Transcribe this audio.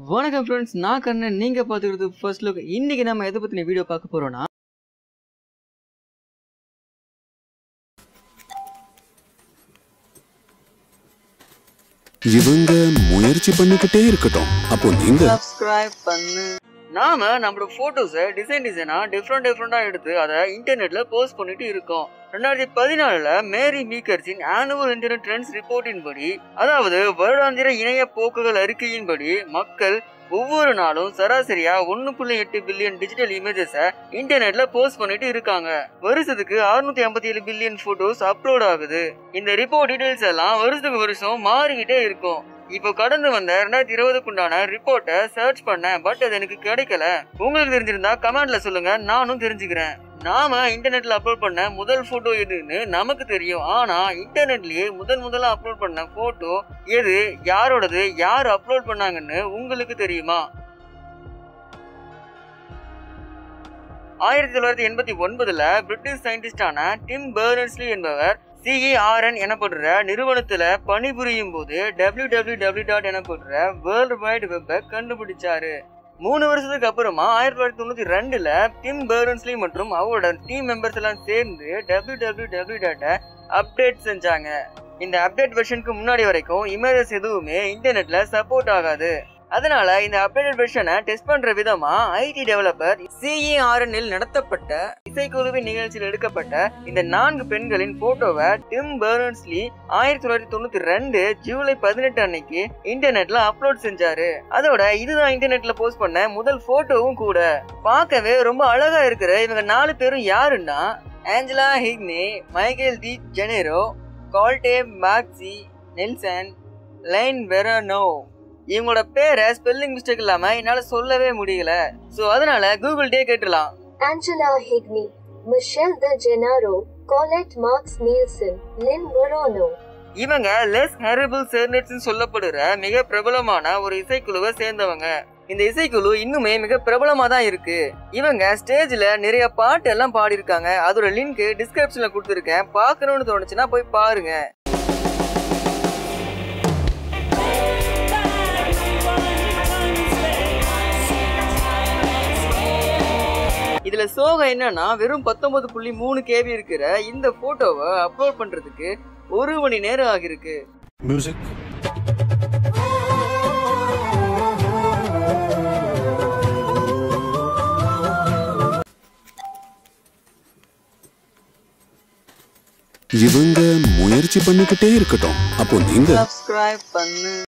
வணக்கம் ஃப்ரெண்ட்ஸ் நான் கண்ணன் நீங்க பாத்துக்கிறது ஃபர்ஸ்ட் லுக் இன்னைக்கு நம்ம எதை பத்தின வீடியோ பார்க்க போறோம்னா இவங்க முயற்சி பண்ணிக்கிட்டே இருக்கட்டும் அப்போ நீங்க சப்ஸ்கிரைப் பண்ணு நாம நம்மளோட போட்டோஸை டிசைன் டிசைனா டிஃப்ரெண்ட் டிஃப்ரெண்டா எடுத்து அதை இன்டர்நெட்ல போஸ்ட் பண்ணிட்டு இருக்கோம் ரெண்டாயிரத்தி பதினாலுல மேரி மீக்கர்ஸின் ஆனுவல் இன்டர்நெட் ட்ரெண்ட்ஸ் ரிப்போர்ட்டின் படி அதாவது வருடாந்திர இணைய போக்குகள் அறிக்கையின்படி மக்கள் ஒவ்வொரு நாளும் சராசரியா ஒன்னு புள்ளி எட்டு பில்லியன் டிஜிட்டல் இமேஜஸை இன்டர்நெட்ல போஸ்ட் பண்ணிட்டு இருக்காங்க வருஷத்துக்கு அறுநூத்தி ஐம்பத்தி ஏழு பில்லியன் போட்டோஸ் அப்லோட் ஆகுது இந்த ரிப்போர்ட் டீடைல்ஸ் எல்லாம் வருஷத்துக்கு வருஷம் மாறிக்கிட்டே இருக்கும் இப்போ கடந்து வந்த ரெண்டாயிரத்தி இருபதுக்குண்டான ரிப்போர்ட்டை சர்ச் பண்ணேன் பட் அது எனக்கு கிடைக்கல உங்களுக்கு தெரிஞ்சிருந்தா கமெண்ட்ல சொல்லுங்க நானும் தெரிஞ்சுக்கிறேன் நாம இன்டர்நெட்ல அப்லோட் பண்ண முதல் போட்டோ எதுன்னு நமக்கு தெரியும் ஆனா இன்டர்நெட்லயே முதல் முதல்ல அப்லோட் பண்ண போட்டோ எது யாரோடது யார் அப்லோட் பண்ணாங்கன்னு உங்களுக்கு தெரியுமா ஆயிரத்தி தொள்ளாயிரத்தி எண்பத்தி ஒன்பதுல பிரிட்டிஷ் சயின்டிஸ்டான டிம் பெர்னர்ஸ்லி என்பவர் சிஇஆர்என் எனப்படுற நிறுவனத்துல பணிபுரியும் போது டபிள்யூ டபிள்யூ டபிள்யூ டாட் எனப்படுற வேர்ல்டு வைடு வெப்பை கண்டுபிடிச்சாரு மூணு வருஷத்துக்கு அப்புறமா ஆயிரத்தி தொள்ளாயிரத்தி தொண்ணூத்தி ரெண்டுல டிம் பெர்னஸ்லி மற்றும் அவரோட டீம் மெம்பர்ஸ் எல்லாம் சேர்ந்து டபிள்யூ டபிள்யூ டபிள்யூ டாட்டை அப்டேட் செஞ்சாங்க இந்த அப்டேட் வெர்ஷனுக்கு முன்னாடி வரைக்கும் இமேஜஸ் எதுவுமே இன்டர்நெட்ல சப்போர்ட் ஆகாது அதனால இந்த அப்டேட்டட் வெர்ஷனை டெஸ்ட் பண்ற விதமா ஐடி டெவலப்பர் சிஇஆர்என்னில் நடத்தப்பட்ட இசைக்குழுவின் நிகழ்ச்சியில் எடுக்கப்பட்ட இந்த நான்கு பெண்களின் போட்டோவை டிம் பெர்னஸ்லி ஆயிரத்தி தொள்ளாயிரத்தி தொண்ணூத்தி ரெண்டு ஜூலை பதினெட்டு அன்னைக்கு இன்டர்நெட்ல அப்லோட் செஞ்சாரு அதோட இதுதான் இன்டர்நெட்ல போஸ்ட் பண்ண முதல் போட்டோவும் கூட பார்க்கவே ரொம்ப அழகா இருக்கிற இவங்க நாலு பேரும் யாருன்னா Angela Higney Michelle de Gennaro கால்டே மேக்ஸி நெல்சன் லைன் வெரனோ இவங்களோட பேரை ஸ்பெல்லிங் மிஸ்டேக் இல்லாம என்னால சொல்லவே முடியல சோ அதனால கூகுள் டே கேட்டுலாம் Angela Higney, Michelle De Gennaro, Colette Marks Nielsen, Lynn Verano. இவங்க லெஸ் ஹேரபிள் சேர்னட்ஸ் சொல்லப்படுற மிக பிரபலமான ஒரு இசைக்குழுவை சேர்ந்தவங்க இந்த இசைக்குழு இன்னுமே மிக பிரபலமா தான் இருக்கு இவங்க ஸ்டேஜ்ல நிறைய பாட்டு எல்லாம் பாடியிருக்காங்க அதோட லிங்க் டிஸ்கிரிப்ஷன்ல கொடுத்துருக்கேன் பார்க்கணும்னு தோணுச்சுன்னா போய் பாருங்க இதுல சோகம் என்னன்னா வெறும் பத்தொன்பது புள்ளி மூணு கேபி இருக்கிற இந்த போட்டோவை அப்லோட் பண்றதுக்கு ஒரு மணி நேரம் ஆகிருக்கு மியூசிக் இவங்க முயற்சி பண்ணிக்கிட்டே இருக்கட்டும் அப்போ நீங்க சப்ஸ்கிரைப் பண்ணு